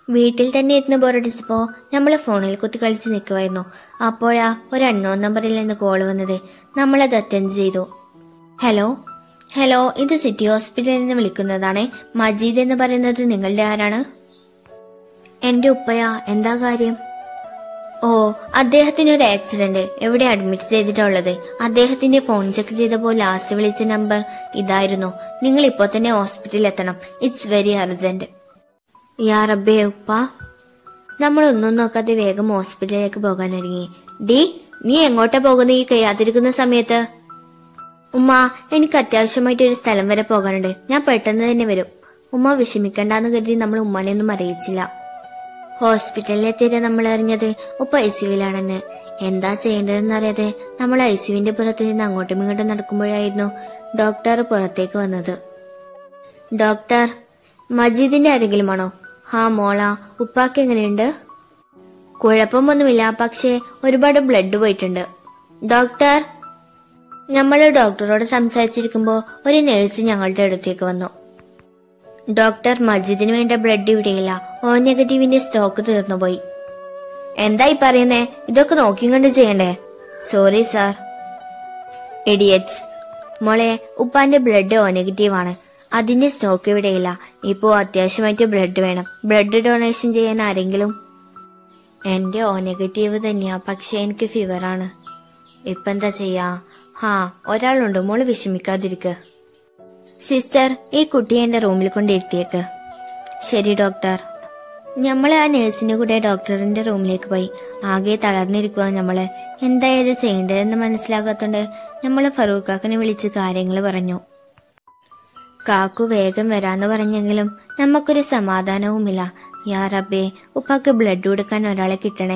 വീട്ടിൽ തന്നെ ഇരുന്ന് ബോറടിച്ചപ്പോ നമ്മൾ ഫോണിൽ കുത്തി കളിച്ച് നിൽക്കുമായിരുന്നു അപ്പോഴാ ഒരു അൺനോൺ നമ്പറിൽ നിന്ന് കോൾ വന്നത് നമ്മളത് അറ്റൻഡ് ചെയ്തു ഹലോ ഹലോ ഇത് സിറ്റി ഹോസ്പിറ്റലിൽ നിന്ന് വിളിക്കുന്നതാണ് മജീദ് എന്ന് പറയുന്നത് നിങ്ങളുടെ ആരാണ് എന്റെ ഉപ്പയാ എന്താ കാര്യം ഓ അദ്ദേഹത്തിന് ഒരു ആക്സിഡന്റ് എവിടെ അഡ്മിറ്റ് ചെയ്തിട്ടുള്ളത് അദ്ദേഹത്തിന്റെ ഫോൺ ചെക്ക് ചെയ്തപ്പോൾ ലാസ്റ്റ് വിളിച്ച നമ്പർ ഇതായിരുന്നു നിങ്ങൾ ഇപ്പോൾ തന്നെ ഹോസ്പിറ്റലിൽ എത്തണം ഇറ്റ്സ് വെരി അർജന്റ് യാ റബ്ബേ ഉപ്പ നമ്മളൊന്നും നോക്കാതെ വേഗം ഹോസ്പിറ്റലിലേക്ക് പോകാൻ ഒരുങ്ങി ഡി നീ എങ്ങോട്ടാ പോകുന്ന ഈ കഴിയാതിരിക്കുന്ന സമയത്ത് ഉമ്മ എനിക്ക് അത്യാവശ്യമായിട്ട് ഒരു സ്ഥലം വരെ പോകാനുണ്ട് ഞാൻ പെട്ടെന്ന് തന്നെ വരും ഉമ്മ വിഷമിക്കണ്ടെന്ന് കരുതി നമ്മൾ ഉമ്മാനെ ഒന്നും അറിയിച്ചില്ല ഹോസ്പിറ്റലിലെത്തിയിട്ട് നമ്മൾ അറിഞ്ഞത് ഉപ്പ ഐ സിയുവിലാണെന്ന് എന്താ ചെയ്യേണ്ടതെന്ന് അറിയാതെ നമ്മൾ ഐ സിയുവിന്റെ പുറത്ത് നിന്ന് അങ്ങോട്ടും ഇങ്ങോട്ടും നടക്കുമ്പോഴായിരുന്നു ഡോക്ടർ പുറത്തേക്ക് വന്നത് ഡോക്ടർ മജീദിന്റെ ആരെങ്കിലുമാണോ ഹാ മോള ഉപ്പാക്ക് എങ്ങനെയുണ്ട് കുഴപ്പമൊന്നുമില്ല പക്ഷേ ഒരുപാട് ബ്ലഡ് പോയിട്ടുണ്ട് ഡോക്ടർ നമ്മൾ ഡോക്ടറോട് സംസാരിച്ചിരിക്കുമ്പോൾ ഒരു നഴ്സ് ഞങ്ങളുടെ അടുത്തേക്ക് വന്നു ഡോക്ടർ മജീദിന് വേണ്ട ബ്ലഡ് ഇവിടെയില്ല ഓ നെഗറ്റീവിന്റെ സ്റ്റോക്ക് തീർന്നുപോയി എന്തായി പറയുന്നേ ഇതൊക്കെ നോക്കിയും കണ്ട് ചെയ്യണ്ടേ സോറി സാർ ഇഡിയറ്റ്സ് മോളെ ഉപ്പാന്റെ ബ്ലഡ് ഓ നെഗറ്റീവ് ആണ് അതിന്റെ സ്റ്റോക്ക് ഇവിടെയില്ല ഇപ്പോ അത്യാവശ്യമായിട്ട് ബ്ലഡ് വേണം ബ്ലഡ് ഡൊണേഷൻ ചെയ്യാൻ ആരെങ്കിലും എന്റെ ഓ നെഗറ്റീവ് തന്നെയാ പക്ഷെ എനിക്ക് ഫീവർ ആണ് ഇപ്പൊ എന്താ ചെയ്യാ ഹാ ഒരാളുണ്ട് മോള് വിഷമിക്കാതിരിക്ക സിസ്റ്റർ ഈ കുട്ടിയെ എന്റെ റൂമിൽ കൊണ്ടിരുത്തിയേക്ക് ശരി ഡോക്ടർ ഞമ്മളെ ആ നേഴ്സിന്റെ കൂടെ ഡോക്ടറിന്റെ റൂമിലേക്ക് പോയി ആകെ തളർന്നിരിക്കുക നമ്മള് എന്താ ഇത് ചെയ്യേണ്ടതെന്ന് മനസ്സിലാകാത്തോണ്ട് നമ്മള് ഫറൂഖാക്കിനെ വിളിച്ച് കാര്യങ്ങൾ പറഞ്ഞു കാക്കു വേഗം വരാന്ന് പറഞ്ഞെങ്കിലും നമുക്കൊരു സമാധാനവുമില്ല യാ റബ്ബേ ഉപ്പാക്ക് ബ്ലഡ് കൊടുക്കാൻ ഒരാളെ കിട്ടണേ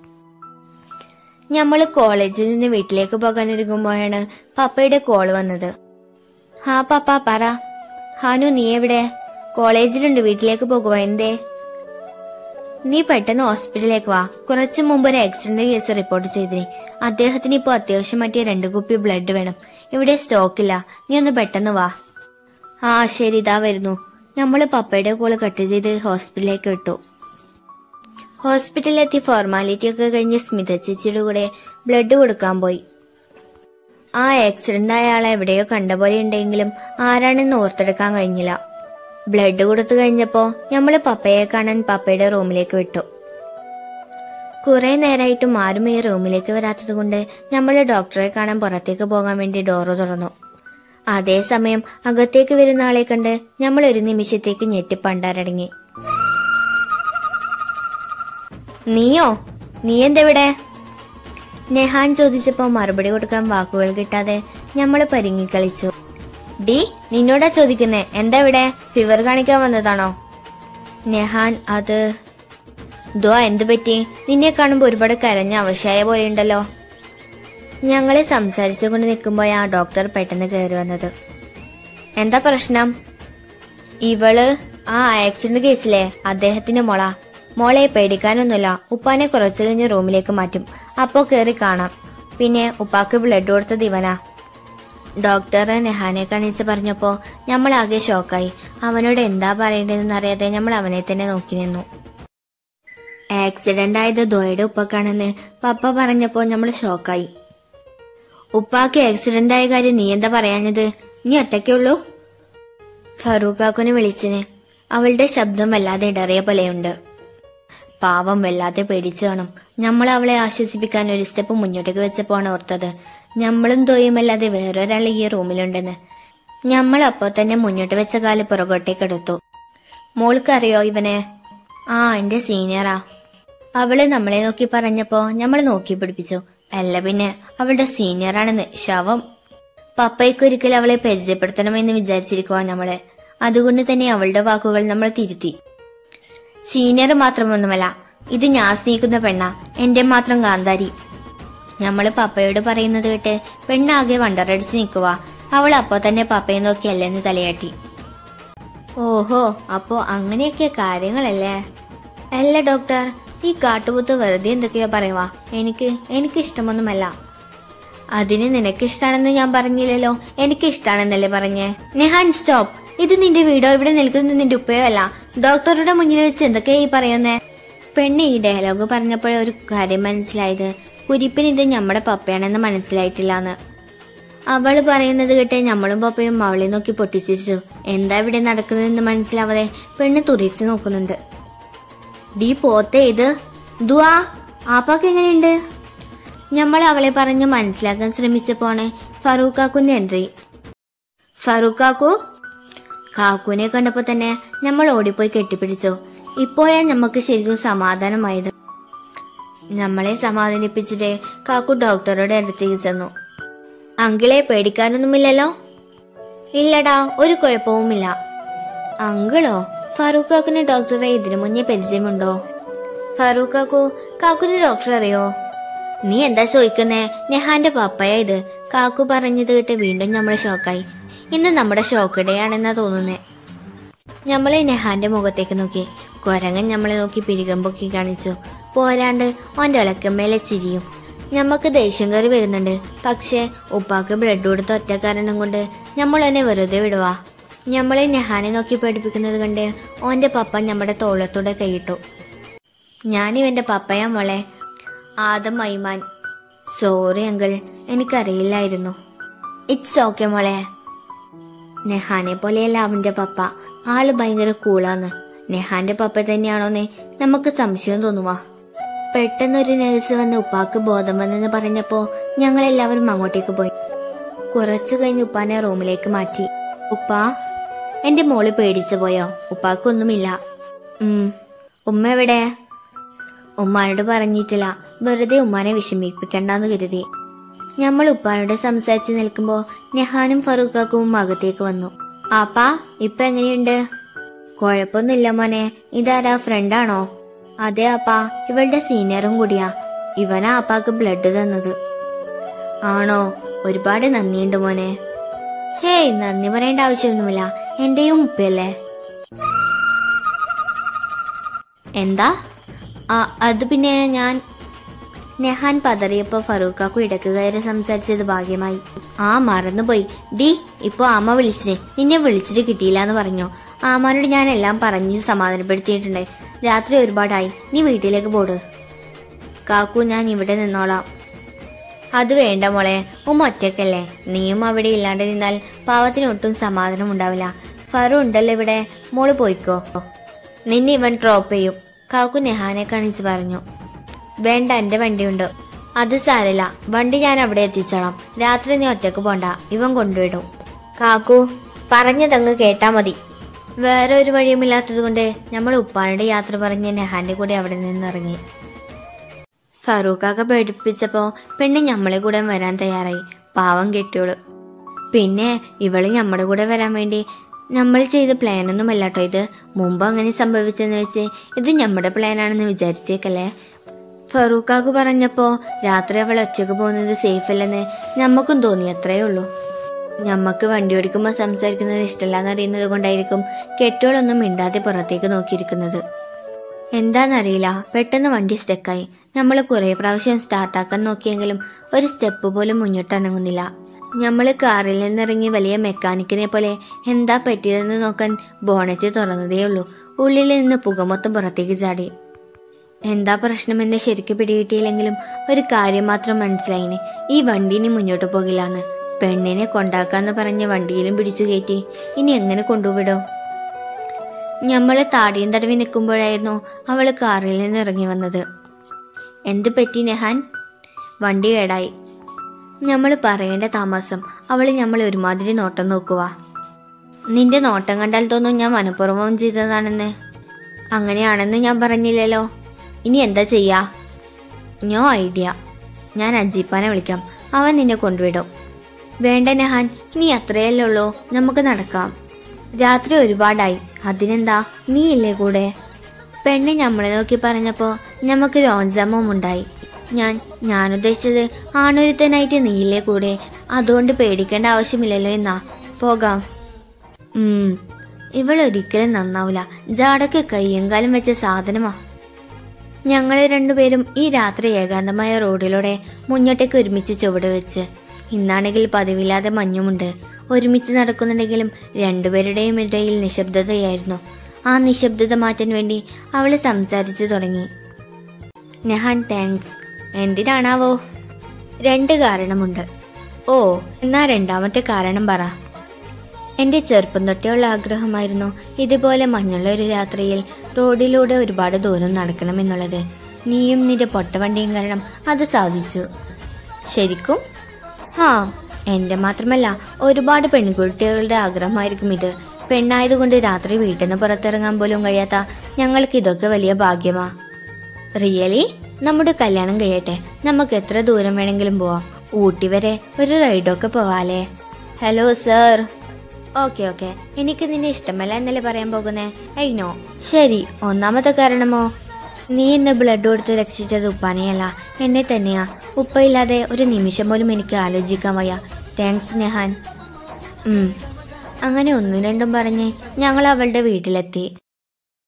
ഞമ്മള് കോളേജിൽ നിന്ന് വീട്ടിലേക്ക് പോകാനിരിക്കുമ്പോഴാണ് പപ്പയുടെ കോൾ വന്നത് ഹാ പപ്പ പറ ഹാനു നീ എവിടെ കോളേജിലുണ്ട് വീട്ടിലേക്ക് പോകുക എന്തേ നീ പെട്ടെന്ന് ഹോസ്പിറ്റലിലേക്ക് വാ കുറച്ചു മുമ്പ് ഒരു ആക്സിഡന്റ് കേസ് റിപ്പോർട്ട് ചെയ്തിനി അദ്ദേഹത്തിന് ഇപ്പോൾ അത്യാവശ്യമായിട്ട് രണ്ട് കുപ്പി ബ്ലഡ് വേണം ഇവിടെ സ്റ്റോക്കില്ല നീ ഒന്ന് പെട്ടെന്ന് വാ ആ ശരി ഇതാ വരുന്നു നമ്മള് പപ്പയുടെ കോള് കട്ട് ചെയ്ത് ഹോസ്പിറ്റലിലേക്ക് വിട്ടു ഹോസ്പിറ്റലിലെത്തി ഫോർമാലിറ്റി ഒക്കെ കഴിഞ്ഞ് സ്മിത ചേച്ചിയുടെ കൂടെ ബ്ലഡ് കൊടുക്കാൻ പോയി ആ ആക്സിഡന്റ് ആയ ആളെ എവിടെയോ കണ്ട പോലെ ഉണ്ടെങ്കിലും ആരാണെന്ന് ഓർത്തെടുക്കാൻ കഴിഞ്ഞില്ല ബ്ലഡ് കൊടുത്തു കഴിഞ്ഞപ്പോ നമ്മള് പപ്പയെ കാണാൻ പപ്പയുടെ റൂമിലേക്ക് വിട്ടു കുറെ നേരമായിട്ടും ആരും ഈ റൂമിലേക്ക് വരാത്തത് കൊണ്ട് നമ്മൾ ഡോക്ടറെ കാണാൻ പുറത്തേക്ക് പോകാൻ വേണ്ടി ഡോറ് തുറന്നു അതേസമയം അകത്തേക്ക് വരുന്ന ആളെ കണ്ട് നമ്മൾ ഒരു നിമിഷത്തേക്ക് ഞെട്ടിപ്പണ്ടാരടങ്ങി നീയോ നീ എന്തെവിടെ നെഹാൻ ചോദിച്ചപ്പോ മറുപടി കൊടുക്കാൻ വാക്കുകൾ കിട്ടാതെ നമ്മൾ പരിങ്ങിക്കളിച്ചു ഡി നിന്നോടാ ചോദിക്കുന്നേ എന്താ ഇവിടെ ഫിവർ കാണിക്കാൻ വന്നതാണോ നെഹാൻ അത് ദ്വാ എന്തു പറ്റി നിന്നെ കാണുമ്പോ ഒരുപാട് കരഞ്ഞ അവശായ പോലെ ഉണ്ടല്ലോ ഞങ്ങളെ സംസാരിച്ചുകൊണ്ട് നിൽക്കുമ്പോഴാ ഡോക്ടർ പെട്ടെന്ന് കയറി വന്നത് എന്താ പ്രശ്നം ഇവള് ആ ആക്സിഡന്റ് കേസിലെ അദ്ദേഹത്തിന്റെ മോള മോളെ പേടിക്കാനൊന്നുമില്ല ഉപ്പാനെ കുറച്ചു കഴിഞ്ഞ് റൂമിലേക്ക് മാറ്റും അപ്പോ കയറി കാണാം പിന്നെ ഉപ്പാക്ക് ബ്ലഡ് കൊടുത്തത് ഇവനാ ഡോക്ടർ നെഹാനെ കാണിച്ച് പറഞ്ഞപ്പോ നമ്മൾ ആകെ ഷോക്കായി അവനോട് എന്താ പറയേണ്ടതെന്ന് അറിയാതെ നമ്മൾ അവനെ തന്നെ നോക്കി നിന്നു ആക്സിഡന്റ് ആയത് ദോയുടെ ഉപ്പക്കാണെന്ന് പപ്പ പറഞ്ഞപ്പോ നമ്മൾ ഷോക്കായി ഉപ്പാക്ക് ആക്സിഡന്റ് ആയ കാര്യം നീ എന്താ പറയാഞ്ഞത് നീ ഒറ്റയ്ക്കുള്ളൂ ഫറൂഖാക്കുനെ വിളിച്ചിന് അവളുടെ ശബ്ദം വല്ലാതെ ഇടറിയ പോലെയുണ്ട് പാവം വല്ലാതെ പേടിച്ചു കാണും നമ്മൾ അവളെ ആശ്വസിപ്പിക്കാൻ ഒരു സ്റ്റെപ്പ് മുന്നോട്ടേക്ക് വെച്ചപ്പോണ് ഓർത്തത് നമ്മളും തോയുമല്ലാതെ വേറൊരാൾ ഈ റൂമിലുണ്ടെന്ന് നമ്മൾ അപ്പോൾ തന്നെ മുന്നോട്ട് വെച്ച കാല് പുറകോട്ടേക്ക് എടുത്തു മോൾക്കറിയോ ഇവനെ ആ എന്റെ സീനിയറാ അവള് നമ്മളെ നോക്കി പറഞ്ഞപ്പോ നമ്മൾ നോക്കി പിടിപ്പിച്ചു അല്ല പിന്നെ അവളുടെ സീനിയറാണെന്ന് ശവം പപ്പയ്ക്കൊരിക്കൽ അവളെ പരിചയപ്പെടുത്തണമെന്ന് വിചാരിച്ചിരിക്കുക നമ്മളെ അതുകൊണ്ട് തന്നെ അവളുടെ വാക്കുകൾ നമ്മൾ തിരുത്തി സീനിയർ മാത്രമൊന്നുമല്ല ഇത് ഞാൻ സ്നേഹിക്കുന്ന പെണ്ണ എന്റെ മാത്രം കാന്താരി നമ്മള് പപ്പയോട് പറയുന്നത് കേട്ട് പെണ്ണാകെ വണ്ടറടിച്ച് നിൽക്കുക അവൾ അപ്പോ തന്നെ പപ്പയെ നോക്കി അല്ലെന്ന് തലയാട്ടി ഓഹോ അപ്പോ അങ്ങനെയൊക്കെ കാര്യങ്ങളല്ലേ അല്ല ഡോക്ടർ ഈ കാട്ടുപുത്ത് വെറുതെ എന്തൊക്കെയാ പറയുവാ എനിക്ക് എനിക്ക് ഇഷ്ടമൊന്നുമല്ല അതിന് നിനക്ക് ഇഷ്ടാണെന്ന് ഞാൻ പറഞ്ഞില്ലല്ലോ എനിക്ക് ഇഷ്ടാണെന്നല്ലേ പറഞ്ഞേ നെഹാൻ സ്റ്റോപ്പ് ഇത് നിന്റെ വീടോ ഇവിടെ നിൽക്കുന്നത് നിന്റെ ഉപ്പയോ അല്ല ഡോക്ടറുടെ മുന്നിൽ വെച്ച് എന്തൊക്കെയാ ഈ പറയുന്നേ പെണ്ണ് ഈ ഡയലോഗ് പറഞ്ഞപ്പോഴേ ഒരു കാര്യം മനസ്സിലായത് കുരിപ്പിന് ഇത് നമ്മുടെ പപ്പയാണെന്ന് മനസ്സിലായിട്ടില്ലാന്ന് അവള് പറയുന്നത് കേട്ട് നമ്മളും പപ്പയും അവളെ നോക്കി പൊട്ടിച്ചിരിച്ചു എന്താ ഇവിടെ നടക്കുന്നതെന്ന് മനസ്സിലാവാതെ പെണ്ണ് തുറിച്ചു നോക്കുന്നുണ്ട് ഡീ പോത്തെ ഇത് ദുവാ ആപ്പാക്ക് എങ്ങനെയുണ്ട് നമ്മൾ അവളെ പറഞ്ഞ് മനസ്സിലാക്കാൻ ശ്രമിച്ചപ്പോണ് ഫറൂഖാക്കുന്റെ എൻട്രി ഫറൂഖാക്കു കാക്കുവിനെ കണ്ടപ്പോ തന്നെ നമ്മൾ ഓടിപ്പോയി കെട്ടിപ്പിടിച്ചു ഇപ്പോഴാണ് നമുക്ക് ശരിക്കും സമാധാനമായത് നമ്മളെ സമാധാനിപ്പിച്ചിട്ട് കാക്കു ഡോക്ടറുടെ അടുത്തേക്ക് ചെന്നു അങ്കിളെ പേടിക്കാനൊന്നുമില്ലല്ലോ ഇല്ലടാ ഒരു കുഴപ്പവുമില്ല അങ്കിളോ ഫറൂഖാക്കിന് ഡോക്ടറെ ഇതിനു മുന്നേ പരിചയമുണ്ടോ ഫറൂഖാക്കു കാക്കുന് ഡോക്ടർ അറിയോ നീ എന്താ ചോദിക്കുന്നേ നെഹാന്റെ പപ്പയാ ഇത് കാക്കു പറഞ്ഞത് കേട്ട് വീണ്ടും നമ്മൾ ഷോക്കായി ഇന്ന് നമ്മുടെ ഷോക്ക് ഡേ ആണെന്നാ തോന്നുന്നേ നമ്മളെ നെഹാന്റെ മുഖത്തേക്ക് നോക്കി കുരങ്ങൻ നമ്മളെ നോക്കി പിരികം പൊക്കി കാണിച്ചു പോരാണ്ട് ഓന്റെ ഒലക്കമ്മേലെ ചിരിയും ഞമ്മക്ക് ദേഷ്യം കയറി വരുന്നുണ്ട് പക്ഷേ ഉപ്പാക്ക് ബ്ലഡ് കൊടുത്ത ഒറ്റ കാരണം കൊണ്ട് നമ്മൾ എന്നെ വെറുതെ വിടുവാ ഞമ്മളെ നെഹാനെ നോക്കി പഠിപ്പിക്കുന്നത് കണ്ട് ഓന്റെ പപ്പ നമ്മുടെ തോളത്തൂടെ കൈയിട്ടു ഞാനിവന്റെ പപ്പയാ മോളെ ആദം മൈമാൻ സോറി അങ്കിൾ എനിക്കറിയില്ലായിരുന്നു ഇറ്റ്സ് ഓക്കെ മോളെ നെഹാനെ പോലെയല്ല അവന്റെ പപ്പ ആള് ഭയങ്കര കൂളാന്ന് നെഹാന്റെ പപ്പ തന്നെയാണോന്ന് നമുക്ക് സംശയം തോന്നുവാ പെട്ടെന്നൊരു നേഴ്സ് വന്ന് ഉപ്പാക്ക് ബോധം വന്നെന്ന് പറഞ്ഞപ്പോ ഞങ്ങൾ എല്ലാവരും അങ്ങോട്ടേക്ക് പോയി കുറച്ചു കഴിഞ്ഞ് ഉപ്പാനെ റൂമിലേക്ക് മാറ്റി ഉപ്പ എന്റെ മോള് പേടിച്ചു പോയോ ഉപ്പാക്കൊന്നുമില്ല ഉം ഉമ്മ എവിടെ ഉമ്മാനോട് പറഞ്ഞിട്ടില്ല വെറുതെ ഉമ്മാനെ വിഷമിപ്പിക്കണ്ടെന്ന് കരുതി ഞമ്മൾ ഉപ്പാനോട് സംസാരിച്ച് നിൽക്കുമ്പോ നെഹാനും ഫറൂഖാക്കും അകത്തേക്ക് വന്നു ആപ്പാ ഇപ്പൊ എങ്ങനെയുണ്ട് കുഴപ്പമൊന്നുമില്ല മോനെ ഇതാരാ ഫ്രണ്ടാണോ അതെ ആപ്പാ ഇവളുടെ സീനിയറും കൂടിയാ ഇവനാ ആപ്പാക്ക് ബ്ലഡ് തന്നത് ആണോ ഒരുപാട് നന്ദിയുണ്ട് മോനെ ഹേയ് നന്ദി പറയേണ്ട ആവശ്യമൊന്നുമില്ല എന്റെയും ഉപ്പയല്ലേ എന്താ ആ അത് പിന്നെ ഞാൻ നെഹാൻ പതറിയപ്പോ ഫറൂഖാക്കു ഇടക്ക് കയറി സംസാരിച്ചത് ഭാഗ്യമായി ആ മറന്നുപോയി ഡി ഇപ്പൊ ആമ വിളിച്ചിനെ നിന്നെ വിളിച്ചിട്ട് കിട്ടിയില്ല എന്ന് പറഞ്ഞു ആമാനോട് ഞാൻ എല്ലാം പറഞ്ഞ് സമാധാനപ്പെടുത്തിയിട്ടുണ്ട് രാത്രി ഒരുപാടായി നീ വീട്ടിലേക്ക് പോട് കാക്കു ഞാൻ ഇവിടെ നിന്നോളാം അത് വേണ്ട മോളെ ഉമ്മ ഒറ്റക്കല്ലേ നീയും അവിടെ ഇല്ലാണ്ട് നിന്നാൽ പാവത്തിന് ഒട്ടും സമാധാനം ഉണ്ടാവില്ല ഫറു ഉണ്ടല്ലോ ഇവിടെ മോള് പോയിക്കോ നിന്നെ ഇവൻ ഡ്രോപ്പ് ചെയ്യും കാക്കു നെഹാനെ കാണിച്ച് പറഞ്ഞു വേണ്ട എന്റെ വണ്ടിയുണ്ട് അത് സാരല്ല വണ്ടി ഞാൻ അവിടെ എത്തിച്ചോളാം രാത്രി നീ ഒറ്റക്ക് പോണ്ട ഇവൻ കൊണ്ടുവിടും കാക്കു പറഞ്ഞതങ്ങ് കേട്ടാ മതി വേറെ ഒരു വഴിയുമില്ലാത്തത് കൊണ്ട് നമ്മൾ ഉപ്പാനുടെ യാത്ര പറഞ്ഞ് നെഹാന്റെ കൂടെ അവിടെ നിന്ന് ഇറങ്ങി ഫറൂഖാക്ക പേടിപ്പിച്ചപ്പോ പെണ്ണ് ഞമ്മളെ കൂടെ വരാൻ തയ്യാറായി പാവം കെട്ടിയോള് പിന്നെ ഇവള് നമ്മുടെ കൂടെ വരാൻ വേണ്ടി നമ്മൾ ചെയ്ത പ്ലാനൊന്നുമല്ല കേട്ടോ ഇത് മുമ്പ് അങ്ങനെ സംഭവിച്ചെന്ന് വെച്ച് ഇത് നമ്മുടെ പ്ലാനാണെന്ന് വിചാരിച്ചേക്കല്ലേ ഫറൂഖാക്ക് പറഞ്ഞപ്പോ രാത്രി അവൾ ഒറ്റക്ക് പോകുന്നത് സേഫ് അല്ലെന്ന് ഞമ്മക്കും തോന്നി അത്രേ ഉള്ളൂ ഞമ്മക്ക് വണ്ടി ഓടിക്കുമ്പോൾ സംസാരിക്കുന്നത് ഇഷ്ടമല്ലാന്ന് അറിയുന്നത് കൊണ്ടായിരിക്കും കെട്ടിയോളൊന്നും മിണ്ടാതെ പുറത്തേക്ക് നോക്കിയിരിക്കുന്നത് എന്താന്നറിയില്ല പെട്ടെന്ന് വണ്ടി സ്റ്റക്കായി നമ്മൾ കുറെ പ്രാവശ്യം സ്റ്റാർട്ടാക്കാൻ നോക്കിയെങ്കിലും ഒരു സ്റ്റെപ്പ് പോലും മുന്നോട്ട് അനങ്ങുന്നില്ല നമ്മൾ കാറിൽ നിന്നിറങ്ങി വലിയ മെക്കാനിക്കിനെ പോലെ എന്താ പറ്റിയതെന്ന് നോക്കാൻ ബോണറ്റ് തുറന്നതേ ഉള്ളൂ ഉള്ളിൽ നിന്ന് പുക മൊത്തം പുറത്തേക്ക് ചാടി എന്താ പ്രശ്നമെന്ന് ശരിക്കും പിടികിട്ടിയില്ലെങ്കിലും ഒരു കാര്യം മാത്രം മനസ്സിലായിന് ഈ വണ്ടി ഇനി മുന്നോട്ട് പോകില്ലാന്ന് പെണ്ണിനെ കൊണ്ടാക്കാന്ന് പറഞ്ഞ വണ്ടിയിലും പിടിച്ചു കയറ്റി ഇനി എങ്ങനെ കൊണ്ടുവിടോ ഞമ്മള് താടിയും തടവി നിൽക്കുമ്പോഴായിരുന്നു അവള് കാറിൽ നിന്ന് ഇറങ്ങി വന്നത് എന്ത് പറ്റി നെഹാൻ വണ്ടി കേടായി നമ്മൾ പറയേണ്ട താമസം അവള് നമ്മൾ ഒരുമാതിരി നോട്ടം നോക്കുക നിന്റെ നോട്ടം കണ്ടാൽ തോന്നും ഞാൻ മനഃപൂർവ്വം ചെയ്തതാണെന്ന് അങ്ങനെയാണെന്ന് ഞാൻ പറഞ്ഞില്ലല്ലോ ഇനി എന്താ ചെയ്യാ നോ ഐഡിയ ഞാൻ അജീപ്പാനെ വിളിക്കാം അവൻ നിന്നെ കൊണ്ടുവിടും വേണ്ട നെഹാൻ ഇനി അത്രയല്ലേ ഉള്ളൂ നമുക്ക് നടക്കാം രാത്രി ഒരുപാടായി അതിനെന്താ നീ ഇല്ലേ കൂടെ പെണ്ണ് ഞമ്മളെ നോക്കി പറഞ്ഞപ്പോ നമുക്ക് രോഞ്ചാമം ഉണ്ടായി ഞാൻ ഞാൻ ഉദ്ദേശിച്ചത് ആണൊരുത്തനായിട്ട് നീയില്ലേ കൂടെ അതുകൊണ്ട് പേടിക്കേണ്ട ആവശ്യമില്ലല്ലോ എന്നാ പോകാം ഉം ഇവളൊരിക്കലും നന്നാവില്ല ജാടക്ക് കയ്യും കാലും വെച്ച സാധനമാ ഞങ്ങൾ രണ്ടുപേരും ഈ രാത്രി ഏകാന്തമായ റോഡിലൂടെ മുന്നോട്ടേക്ക് ഒരുമിച്ച് ചുവട് വെച്ച് ഇന്നാണെങ്കിൽ പതിവില്ലാതെ മഞ്ഞുമുണ്ട് ഒരുമിച്ച് നടക്കുന്നുണ്ടെങ്കിലും രണ്ടുപേരുടെയും ഇടയിൽ നിശബ്ദതയായിരുന്നു ആ നിശബ്ദത മാറ്റാൻ വേണ്ടി അവള് സംസാരിച്ചു തുടങ്ങി നെഹാൻ താങ്ക്സ് എന്തിനാണാവോ രണ്ട് കാരണമുണ്ട് ഓ എന്നാ രണ്ടാമത്തെ കാരണം പറ എന്റെ ചെറുപ്പം തൊട്ടേയുള്ള ആഗ്രഹമായിരുന്നു ഇതുപോലെ മഞ്ഞുള്ള ഒരു രാത്രിയിൽ റോഡിലൂടെ ഒരുപാട് ദൂരം നടക്കണമെന്നുള്ളത് നീയും നിന്റെ പൊട്ടവണ്ടിയും കാരണം അത് സാധിച്ചു ശരിക്കും ആ എന്റെ മാത്രമല്ല ഒരുപാട് പെൺകുട്ടികളുടെ ആഗ്രഹമായിരിക്കും ഇത് പെണ്ണായതുകൊണ്ട് രാത്രി വീട്ടിൽ നിന്ന് പുറത്തിറങ്ങാൻ പോലും കഴിയാത്ത ഞങ്ങൾക്ക് ഇതൊക്കെ വലിയ ഭാഗ്യമാ റിയലി നമ്മുടെ കല്യാണം കഴിയട്ടെ നമുക്ക് എത്ര ദൂരം വേണമെങ്കിലും പോവാം ഊട്ടി വരെ ഒരു റൈഡൊക്കെ പോവാലേ ഹലോ സർ ഓക്കെ ഓക്കെ എനിക്ക് നിന്നെ ഇഷ്ടമല്ല എന്നല്ലേ പറയാൻ പോകുന്നേ അയ്നോ ശരി ഒന്നാമത്തെ കാരണമോ നീ എന്നെ ബ്ലഡ് കൊടുത്ത് രക്ഷിച്ചത് ഉപ്പാനെയല്ല എന്നെ തന്നെയാ ഉപ്പയില്ലാതെ ഒരു നിമിഷം പോലും എനിക്ക് ആലോചിക്കാൻ വയ്യ താങ്ക്സ് നെഹാൻ ഉം. അങ്ങനെ ഒന്നും രണ്ടും പറഞ്ഞ് ഞങ്ങൾ അവളുടെ വീട്ടിലെത്തി